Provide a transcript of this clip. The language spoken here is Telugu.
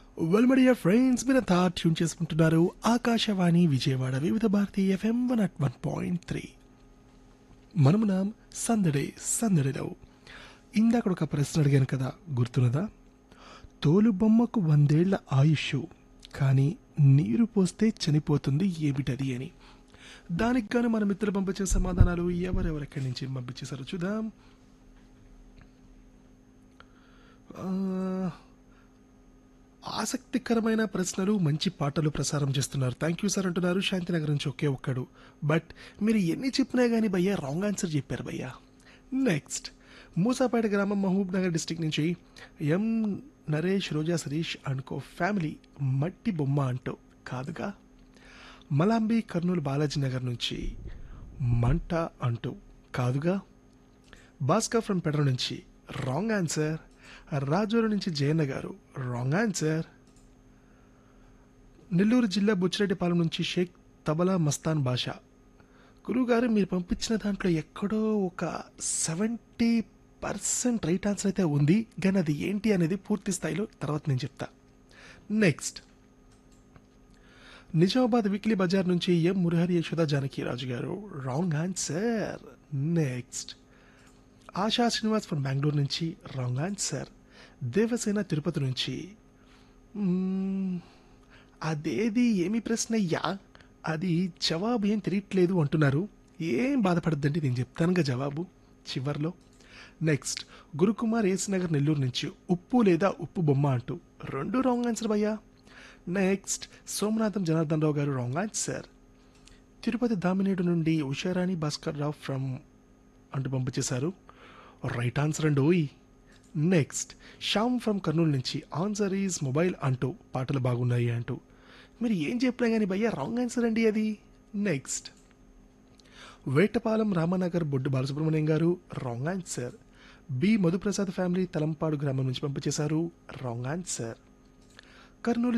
వెల్ మడియా ఫ్రెండ్స్ మీరంతా ట్యూన్ చేసుకుంటున్నారు Akashvani Vijayawada Vividh Bharati FM one at one point three మనమునాం సందడే సందడిలో ఇందాక ఒక ప్రశ్న అడిగాను కదా గుర్తున్నదా తోలు బొమ్మకు వందేళ్ల ఆయుష్ కానీ నీరు పోస్తే చనిపోతుంది ఏమిటది అని దానికి గాను మన మిత్రులు పంపించిన సమాధానాలు ఎవరెవరెక్కడి నుంచి పంపించేశారో చూద్దాం ఆ, ఆసక్తికరమైన ప్రశ్నలు మంచి పాటలు ప్రసారం చేస్తున్నారు థ్యాంక్ యూ సార్ అంటున్నారు శాంతినగర్ నుంచి ఒకే ఒక్కడు బట్ మీరు ఎన్ని చెప్పినా కానీ భయ్యా రాంగ్ ఆన్సర్ చెప్పారు భయ్యా నెక్స్ట్ మూసాపేట గ్రామం మహబూబ్ నగర్ డిస్టిక్ నుంచి ఎం నరేష్ రోజా సరీష్ అనుకో ఫ్యామిలీ మట్టి బొమ్మ అంటూ కాదుగా మలాంబి కర్నూలు బాలాజీ నగర్ నుంచి మంట అంటూ కాదుగా భాస్కర్ ఫ్రమ్ పెడర నుంచి రాంగ్ ఆన్సర్ రాజూరు నుంచి జయన్న గారు రాంగ్ ఆన్సర్ నెల్లూరు జిల్లా బుచ్చిరెడ్డిపాలెం నుంచి షేక్ తబలా మస్తాన్ బాషా గురువుగారు మీరు పంపించిన దాంట్లో ఎక్కడో ఒక సెవెంటీ పర్సెంట్ రైట్ ఆన్సర్ అయితే ఉంది కానీ అది ఏంటి అనేది పూర్తి స్థాయిలో తర్వాత నేను చెప్తా నెక్స్ట్ నిజామాబాద్ వీక్లీ బజార్ నుంచి ఎం Murahari Yashoda Janakiraju garu wrong answer next Asha Srinivas from Bengaluru నుంచి రాంగ్ ఆన్సర్ దేవసేన తిరుపతి నుంచి మ్మ్, అదేది ఏమి ప్రశ్న అయ్యా అది జవాబు ఏం తెలియట్లేదు అంటున్నారు ఏం బాధపడద్దండి నేను చెప్తానుగా జవాబు చివర్లో నెక్స్ట్ గురుకుమార్ ఏస్ నగర్ నెల్లూరు నుంచి ఉప్పు లేదా ఉప్పు బొమ్మ అంటూ రెండు రాంగ్ ఆన్సర్ భయ్యా next Somanatham Janardhan Rao garu wrong answer Tirupati Damineedu నుండి ఉషారాణి భాస్కర్ రావు ఫ్రమ్ అంటూ పంపించేశారు రైట్ ఆన్సర్ అండి ఓయ్ నెక్స్ట్ శ్యామ్ ఫ్రమ్ కర్నూలు నుంచి ఆన్సర్ ఈజ్ మొబైల్ అంటూ పాటలు బాగున్నాయి అంటూ మీరు ఏం చెప్పినా కానీ భయ్యా రాంగ్ ఆన్సర్ అండి అది next Vetapalem Ramanagar Boddu Balasubrahmanyam garu wrong answer B Madhuprasad family Talampadu గ్రామం నుంచి పంపించేశారు రాంగ్ ఆన్సర్ కర్నూలు